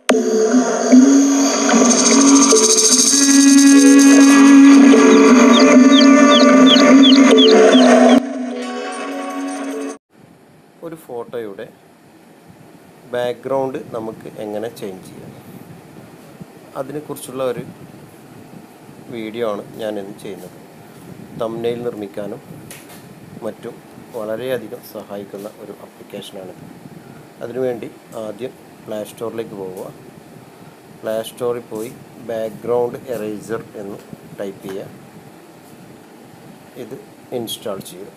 ഒരു ഫോട്ടോയുടെ ബാക്ക്ഗ്രൗണ്ട് നമുക്ക് എങ്ങനെ ചേഞ്ച് ചെയ്യാം അതിനെക്കുറിച്ചുള്ള ഒരു വീഡിയോ ആണ് ഞാനിന്ന് ചെയ്യുന്നത് തമ്നെയിൽ നിർമ്മിക്കാനും മറ്റും വളരെയധികം സഹായിക്കുന്ന ഒരു ആപ്ലിക്കേഷനാണിത് അതിനുവേണ്ടി ആദ്യം പ്ലേ സ്റ്റോറിലേക്ക് പോവുക പ്ലേ സ്റ്റോറിൽ പോയി ബാക്ക്ഗ്രൗണ്ട് എറേസർ എന്ന് ടൈപ്പ് ചെയ്യുക ഇത് ഇൻസ്റ്റാൾ ചെയ്യുക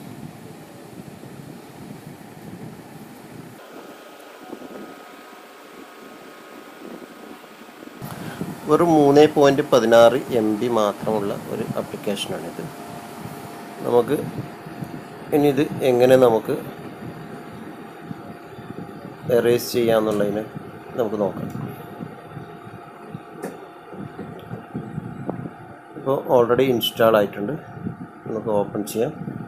വെറും മൂന്ന് പോയിൻറ്റ് പതിനാറ് എം ബി മാത്രമുള്ള ഒരു ആപ്ലിക്കേഷനാണിത് നമുക്ക് ഇനി ഇത് എങ്ങനെ നമുക്ക് എറേസ് ചെയ്യാമെന്നുള്ളതിന് നമുക്ക് നോക്കാം ഇപ്പോൾ ഓൾറെഡി ഇൻസ്റ്റാൾ ആയിട്ടുണ്ട് നമുക്ക് ഓപ്പൺ ചെയ്യാം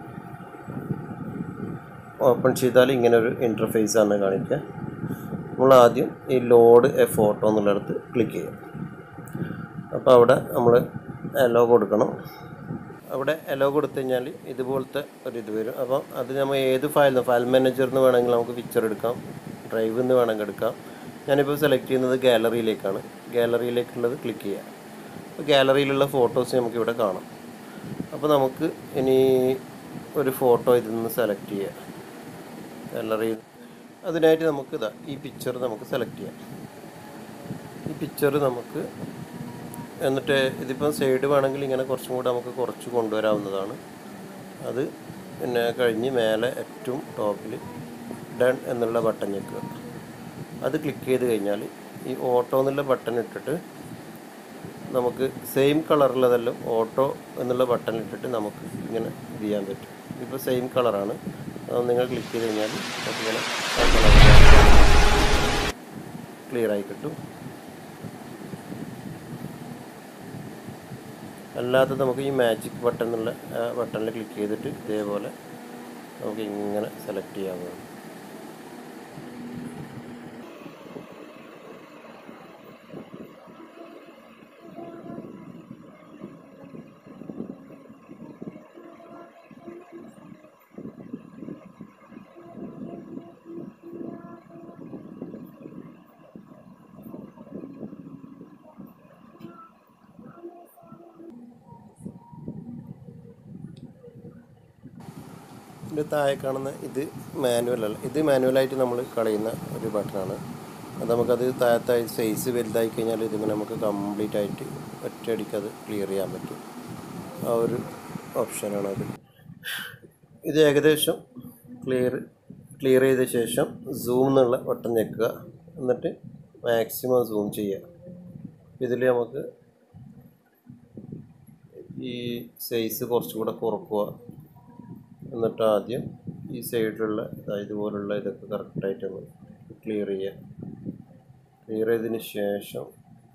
ഓപ്പൺ ചെയ്താൽ ഇങ്ങനെ ഒരു ഇൻ്റർഫേസ് ആണ് കാണിക്കുക നമ്മൾ ആദ്യം ഈ ലോഡ് എ ഫോട്ടോ എന്നുള്ളിടത്ത് ക്ലിക്ക് ചെയ്യാം അപ്പോൾ അവിടെ നമ്മൾ എലോ കൊടുക്കണം അവിടെ എലോ കൊടുത്തു കഴിഞ്ഞാൽ ഇതുപോലത്തെ ഒരു ഇത് വരും അപ്പോൾ അത് നമ്മൾ ഏത് ഫയൽ ഫയൽ മാനേജറിൽ നിന്ന് വേണമെങ്കിൽ നമുക്ക് പിക്ചർ എടുക്കാം ഡ്രൈവിൽ നിന്ന് വേണമെങ്കിൽ എടുക്കാം ഞാനിപ്പോൾ സെലക്ട് ചെയ്യുന്നത് ഗാലറിയിലേക്കാണ് ഗാലറിയിലേക്കുള്ളത് ക്ലിക്ക് ചെയ്യാം അപ്പോൾ ഗാലറിയിലുള്ള ഫോട്ടോസ് നമുക്ക് ഇവിടെ കാണാം അപ്പോൾ നമുക്ക് ഇനി ഒരു ഫോട്ടോ ഇതിൽ നിന്ന് സെലക്ട് ചെയ്യാം ഗാലറി അതിനായിട്ട് നമുക്ക് ഇതാ ഈ പിക്ചർ നമുക്ക് സെലക്ട് ചെയ്യാം ഈ പിക്ചർ നമുക്ക് എന്നിട്ട് ഇതിപ്പം സൈഡ് വേണമെങ്കിൽ ഇങ്ങനെ കുറച്ചും കൂടെ നമുക്ക് കുറച്ച് കൊണ്ടുവരാവുന്നതാണ് അത് പിന്നെ കഴിഞ്ഞ് മേലെ ഏറ്റവും ടോപ്പിൽ ഡൺ എന്നുള്ള ബട്ടൺ ഞെക്കുക അത് ക്ലിക്ക് ചെയ്ത് കഴിഞ്ഞാൽ ഈ ഓട്ടോ എന്നുള്ള ബട്ടൺ ഇട്ടിട്ട് നമുക്ക് സെയിം കളറുള്ളതെല്ലാം ഓട്ടോ എന്നുള്ള ബട്ടൺ ഇട്ടിട്ട് നമുക്ക് ഇങ്ങനെ ഇത് ചെയ്യാൻ പറ്റും ഇപ്പോൾ സെയിം കളറാണ് അത് നിങ്ങൾ ക്ലിക്ക് ചെയ്ത് കഴിഞ്ഞാൽ നമുക്കിങ്ങനെ ക്ലിയർ ആയി കിട്ടും അല്ലാതെ നമുക്ക് ഈ മാജിക് ബട്ടൺ എന്നുള്ള ബട്ടണിൽ ക്ലിക്ക് ചെയ്തിട്ട് ഇതേപോലെ നമുക്ക് ഇങ്ങനെ സെലക്ട് ചെയ്യാവുന്നതാണ് ഇതിൻ്റെ താഴെ കാണുന്ന ഇത് മാനുവൽ അല്ല ഇത് മാനുവലായിട്ട് നമ്മൾ കളയുന്ന ഒരു ബട്ടണാണ് അത് നമുക്കത് താഴത്തായി സൈസ് വലുതായി കഴിഞ്ഞാൽ ഇതിങ്ങനെ നമുക്ക് കംപ്ലീറ്റ് ആയിട്ട് ഒറ്റയടിക്ക് അത് ക്ലിയർ ചെയ്യാൻ പറ്റും ആ ഒരു ഓപ്ഷനാണ് അത് ഇത് ഏകദേശം ക്ലിയർ ക്ലിയർ ചെയ്ത ശേഷം സൂം എന്നുള്ള ബട്ടൺ ഞെക്കുക എന്നിട്ട് മാക്സിമം സൂം ചെയ്യുക ഇതിൽ നമുക്ക് ഈ സൈസ് കുറച്ചുകൂടെ കുറക്കുക എന്നിട്ട് ആദ്യം ഈ സൈഡിലുള്ള ഇതുപോലുള്ള ഇതൊക്കെ കറക്റ്റായിട്ട് ഒന്ന് ക്ലിയർ ചെയ്യുക ക്ലിയർ ചെയ്തതിന് ശേഷം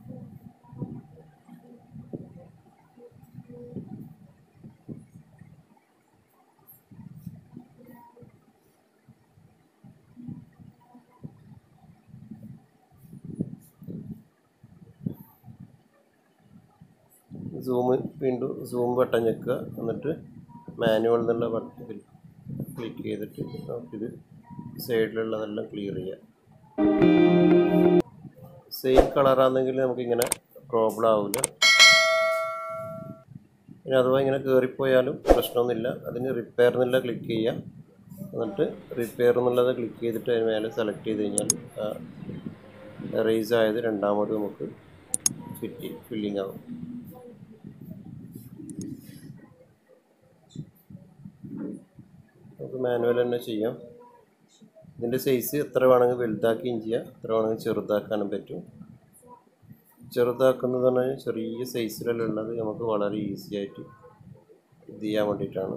സൂം വീണ്ടും സൂം ബട്ടൺ ഞെക്കുക എന്നിട്ട് മാനുവൽ എന്നുള്ള ബട്ടൺ ക്ലിക്ക് ചെയ്തിട്ട് നമുക്കിത് സൈഡിലുള്ളതെല്ലാം ക്ലിയർ ചെയ്യാം സെയിം കളറാണെങ്കിൽ നമുക്കിങ്ങനെ പ്രോബ്ലം ആവില്ല ഇനി അഥവാ ഇങ്ങനെ കയറിപ്പോയാലും പ്രശ്നമൊന്നുമില്ല അതിന് റിപ്പയർ എന്നുള്ള ക്ലിക്ക് ചെയ്യാം എന്നിട്ട് റിപ്പയർ എന്നുള്ളത് ക്ലിക്ക് ചെയ്തിട്ട് അതിന് മേലെ സെലക്ട് ചെയ്ത് കഴിഞ്ഞാൽ എറേസ് ആയത് രണ്ടാമത് നമുക്ക് ഫിറ്റ് ഫില്ലിംഗ് ആവും നമുക്ക് മാനുവൽ തന്നെ ചെയ്യാം ഇതിൻ്റെ സൈസ് എത്ര വേണമെങ്കിൽ വലുതാക്കുകയും ചെയ്യാം എത്ര വേണമെങ്കിൽ ചെറുതാക്കാനും പറ്റും ചെറുതാക്കുന്നത് പറഞ്ഞാൽ ചെറിയ സൈസിലെല്ലാം ഉള്ളത് നമുക്ക് വളരെ ഈസി ആയിട്ട് ഇത് ചെയ്യാൻ വേണ്ടിയിട്ടാണ്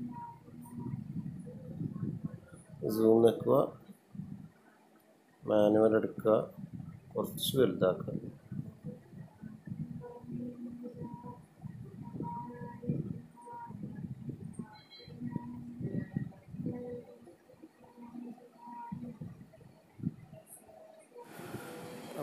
സൂം നിൽക്കുക മാനുവൽ എടുക്കുക കുറച്ച് വലുതാക്കുക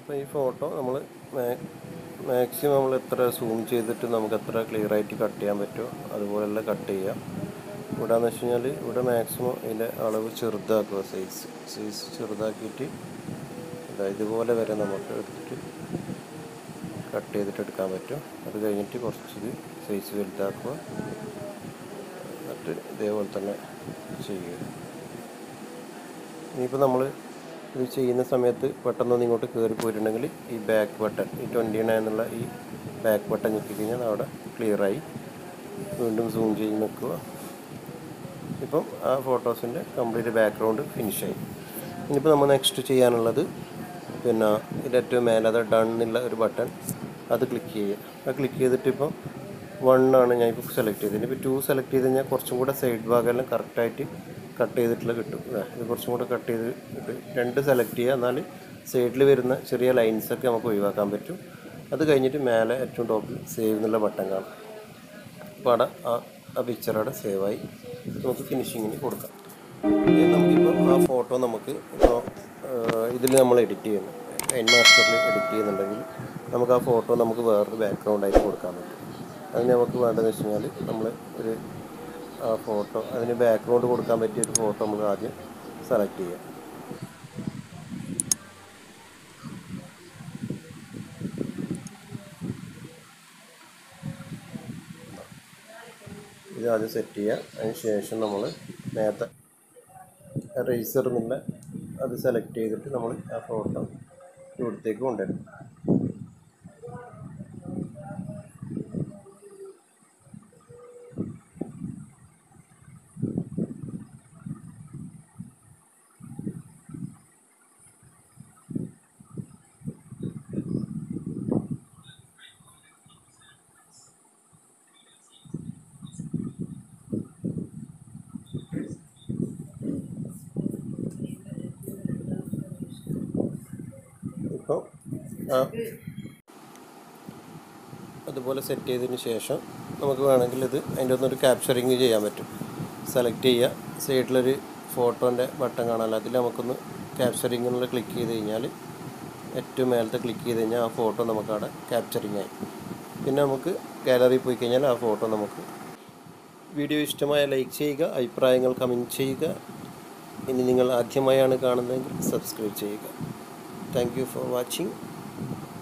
അപ്പോൾ ഈ ഫോട്ടോ നമ്മൾ മാക്സിമം നമ്മൾ എത്ര സൂം ചെയ്തിട്ട് നമുക്ക് എത്ര ക്ലിയർ ആയിട്ട് കട്ട് ചെയ്യാൻ പറ്റുമോ അതുപോലെല്ലാം കട്ട് ചെയ്യാം ഇവിടെ എന്ന് വെച്ച് കഴിഞ്ഞാൽ ഇവിടെ മാക്സിമം ഇതിൻ്റെ അളവ് ചെറുതാക്കുക സൈസ് സൈസ് ചെറുതാക്കിയിട്ട് ഇതാ ഇതുപോലെ വരെ നമുക്ക് എടുത്തിട്ട് കട്ട് ചെയ്തിട്ട് എടുക്കാൻ പറ്റും അത് കഴിഞ്ഞിട്ട് കുറച്ച് സൈസ് വലുതാക്കുക എന്നിട്ട് ഇതേപോലെ തന്നെ ചെയ്യുക ഇനിയിപ്പോൾ നമ്മൾ ഇത് ചെയ്യുന്ന സമയത്ത് പെട്ടെന്നൊന്ന് ഇങ്ങോട്ട് കയറി പോയിട്ടുണ്ടെങ്കിൽ ഈ ബാക്ക് ബട്ടൺ ഈ ട്വൻറ്റി നയൻ എന്നുള്ള ഈ ബാക്ക് ബട്ടൺ ഞെക്കി കഴിഞ്ഞാൽ അവിടെ ക്ലിയറായി വീണ്ടും സൂം ചെയ്ത് നിൽക്കുക ഇപ്പം ആ ഫോട്ടോസിൻ്റെ കംപ്ലീറ്റ് ബാക്ക്ഗ്രൗണ്ട് ഫിനിഷായി ഇനിയിപ്പോൾ നമ്മൾ നെക്സ്റ്റ് ചെയ്യാനുള്ളത് പിന്നെ ഇതിൻ്റെ ഏറ്റവും മേലെ അത് ഡൺ എന്നുള്ള ഒരു ബട്ടൺ അത് ക്ലിക്ക് ചെയ്യുക അത് ക്ലിക്ക് ചെയ്തിട്ട് ഇപ്പം വൺ ആണ് ഞാൻ ഇപ്പോൾ സെലക്ട് ചെയ്തത് ഇനിയിപ്പോൾ ടു സെലക്ട് ചെയ്ത് കഴിഞ്ഞാൽ കുറച്ചും കൂടെ സൈഡ് ഭാഗമെല്ലാം കറക്റ്റായിട്ട് കട്ട് ചെയ്തിട്ടുള്ള കിട്ടും ദാ ഇത് കുറച്ചും കൂടെ കട്ട് ചെയ്ത് കിട്ടും രണ്ട് സെലക്ട് ചെയ്യുക എന്നാൽ സൈഡിൽ വരുന്ന ചെറിയ ലൈൻസൊക്കെ നമുക്ക് ഒഴിവാക്കാൻ പറ്റും അത് കഴിഞ്ഞിട്ട് മേലെ ഏറ്റവും ടോപ്പിൽ സേവ് എന്നുള്ള ബട്ടൺ കാണാം അപ്പോൾ അവിടെ ആ ആ പിക്ചർ അവിടെ സേവായി നമുക്ക് ഫിനിഷിങ്ങിന് കൊടുക്കാം ഇനി നമുക്കിപ്പോൾ ആ ഫോട്ടോ നമുക്ക് ഇപ്പോൾ ഇതിൽ നമ്മൾ എഡിറ്റ് ചെയ്യുന്നു എൻ മാസ്റ്ററിൽ എഡിറ്റ് ചെയ്യുന്നുണ്ടെങ്കിൽ നമുക്ക് ആ ഫോട്ടോ നമുക്ക് വേറൊരു ബാക്ക്ഗ്രൗണ്ടായിട്ട് കൊടുക്കാൻ പറ്റും അതിന് നമുക്ക് വേണ്ടതെന്ന് വെച്ച് കഴിഞ്ഞാൽ നമ്മൾ ഒരു ആ ഫോട്ടോ അതിന് ബാക്ക്ഗ്രൗണ്ട് കൊടുക്കാൻ പറ്റിയ ഒരു ഫോട്ടോ നമുക്ക് ആദ്യം സെലക്ട് ചെയ്യാം ഇത് ആദ്യം സെറ്റ് ചെയ്യുക അതിന് ശേഷം നമ്മൾ നേരത്തെ റേസർ എന്നുള്ള അത് സെലക്ട് ചെയ്തിട്ട് നമ്മൾ ആ ഫോട്ടോ ഇവിടത്തേക്ക് കൊണ്ടുവരും ഇപ്പോൾ ആ അതുപോലെ സെറ്റ് ചെയ്തതിന് ശേഷം നമുക്ക് വേണമെങ്കിൽ ഇത് അതിൻ്റെ ഒന്നൊരു ക്യാപ്ചറിങ് ചെയ്യാൻ പറ്റും സെലക്ട് ചെയ്യുക സൈഡിലൊരു ഫോട്ടോൻ്റെ ബട്ടൺ കാണാമല്ലോ അതിൽ നമുക്കൊന്ന് ക്യാപ്ചറിങ് എന്നുള്ള ക്ലിക്ക് ചെയ്ത് കഴിഞ്ഞാൽ ഏറ്റവും മേലത്തെ ക്ലിക്ക് ചെയ്ത് കഴിഞ്ഞാൽ ആ ഫോട്ടോ നമുക്കവിടെ ക്യാപ്ചറിങ് ആയി പിന്നെ നമുക്ക് ഗാലറിയിൽ പോയി കഴിഞ്ഞാൽ ആ ഫോട്ടോ നമുക്ക് വീഡിയോ ഇഷ്ടമായ ലൈക്ക് ചെയ്യുക അഭിപ്രായങ്ങൾ കമൻറ്റ് ചെയ്യുക ഇനി നിങ്ങൾ ആദ്യമായാണ് കാണുന്നതെങ്കിൽ സബ്സ്ക്രൈബ് ചെയ്യുക താങ്ക് യു ഫോർ വാച്ചിങ്